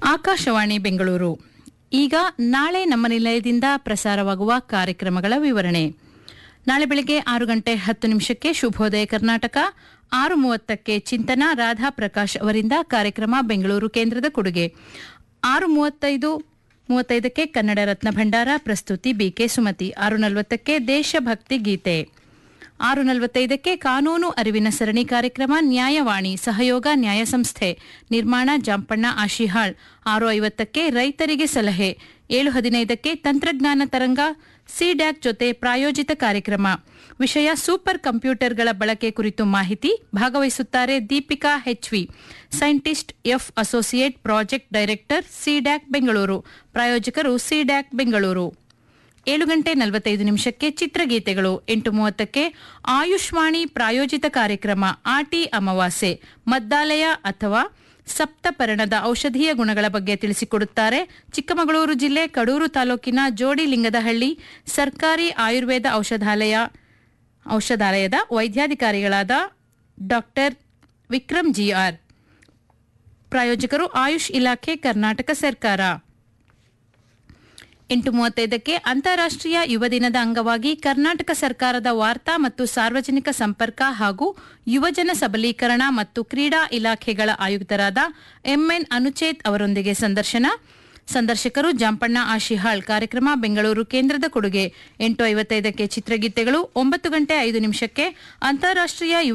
ಆಕಾಶವಾಣಿ ಬೆಂಗಳೂರು ಈಗ ನಾಳೆ ನಮ್ಮ ನಿಲಯದಿಂದ ಪ್ರಸಾರವಾಗುವ ಕಾರ್ಯಕ್ರಮಗಳ ವಿವರಣೆ ನಾಳೆ ಬೆಳಗ್ಗೆ ಆರು ಗಂಟೆ ಹತ್ತು ನಿಮಿಷಕ್ಕೆ ಶುಭೋದಯ ಕರ್ನಾಟಕ ಆರು ಮೂವತ್ತಕ್ಕೆ ಚಿಂತನ ರಾಧಾ ಪ್ರಕಾಶ್ ಅವರಿಂದ ಕಾರ್ಯಕ್ರಮ ಬೆಂಗಳೂರು ಕೇಂದ್ರದ ಕೊಡುಗೆ ಆರು ಮೂವತ್ತೈದು ಮೂವತ್ತೈದಕ್ಕೆ ಕನ್ನಡ ರತ್ನ ಭಂಡಾರ ಪ್ರಸ್ತುತಿ ಬಿಕೆ ಸುಮತಿ ಆರು ನಲವತ್ತಕ್ಕೆ ದೇಶಭಕ್ತಿ ಗೀತೆ ಆರು ನಲವತ್ತೈದಕ್ಕೆ ಕಾನೂನು ಅರಿವಿನ ಸರಣಿ ಕಾರ್ಯಕ್ರಮ ನ್ಯಾಯವಾಣಿ ಸಹಯೋಗ ನ್ಯಾಯ ಸಂಸ್ಥೆ ನಿರ್ಮಾಣ ಜಾಂಪಣ್ಣ ಆಶಿಹಾಳ್ ಆರು ಐವತ್ತಕ್ಕೆ ರೈತರಿಗೆ ಸಲಹೆ ಏಳು ಹದಿನೈದಕ್ಕೆ ತಂತ್ರಜ್ಞಾನ ತರಂಗ ಸಿಡ್ಯಾಕ್ ಜೊತೆ ಪ್ರಾಯೋಜಿತ ಕಾರ್ಯಕ್ರಮ ವಿಷಯ ಸೂಪರ್ ಕಂಪ್ಯೂಟರ್ಗಳ ಬಳಕೆ ಕುರಿತು ಮಾಹಿತಿ ಭಾಗವಹಿಸುತ್ತಾರೆ Deepika HV scientist F associate project director CDAC Bengaluru ಪ್ರಾಯೋಜಕರು ಸಿಡ್ಯಾಕ್ ಬೆಂಗಳೂರು ಏಳು ಗಂಟೆ ನಲವತ್ತೈದು ನಿಮಿಷಕ್ಕೆ ಚಿತ್ರಗೀತೆಗಳು ಎಂಟು ಮೂವತ್ತಕ್ಕೆ ಆಯುಷ್ವಾಣಿ ಪ್ರಾಯೋಜಿತ ಕಾರ್ಯಕ್ರಮ ಆಟಿ ಅಮಾವಾಸ್ಯೆ ಮದ್ದಾಲಯ ಅಥವಾ ಸಪ್ತಪರ್ಣದ ಔಷಧೀಯ ಗುಣಗಳ ಬಗ್ಗೆ ತಿಳಿಸಿಕೊಡುತ್ತಾರೆ ಚಿಕ್ಕಮಗಳೂರು ಜಿಲ್ಲೆ ಕಡೂರು ತಾಲೂಕಿನ ಜೋಡಿಲಿಂಗದಹಳ್ಳಿ ಸರ್ಕಾರಿ ಆಯುರ್ವೇದ ಔಷಧಾಲಯ ಔಷಧಾಲಯದ ವೈದ್ಯಾಧಿಕಾರಿಗಳಾದ ಡಾಕ್ಟರ್ ವಿಕ್ರಮ್ ಜಿಆರ್ ಪ್ರಾಯೋಜಕರು ಆಯುಷ್ ಇಲಾಖೆ ಕರ್ನಾಟಕ ಸರ್ಕಾರ ಎಂಟು ಮೂವತ್ತೈದಕ್ಕೆ ಅಂತಾರಾಷ್ಟ್ರೀಯ ಯುವ ದಿನದ ಅಂಗವಾಗಿ ಕರ್ನಾಟಕ ಸರ್ಕಾರದ ವಾರ್ತಾ ಮತ್ತು ಸಾರ್ವಜನಿಕ ಸಂಪರ್ಕ ಹಾಗೂ ಯುವಜನ ಸಬಲೀಕರಣ ಮತ್ತು ಕ್ರೀಡಾ ಇಲಾಖೆಗಳ ಆಯುಕ್ತರಾದ ಎಂಎನ್ ಅನುಚೇತ್ ಅವರೊಂದಿಗೆ ಸಂದರ್ಶನ ಸಂದರ್ಶಕರು ಜಾಂಪಣ್ಣ ಆಶಿಹಾಳ್ ಕಾರ್ಯಕ್ರಮ ಬೆಂಗಳೂರು ಕೇಂದ್ರದ ಕೊಡುಗೆ ಎಂಟು ಐವತ್ತೈದಕ್ಕೆ ಚಿತ್ರಗೀತೆಗಳು ಒಂಬತ್ತು ಗಂಟೆ ಐದು ನಿಮಿಷಕ್ಕೆ ಅಂತಾರಾಷ್ಟ್ರೀಯ ಯುವ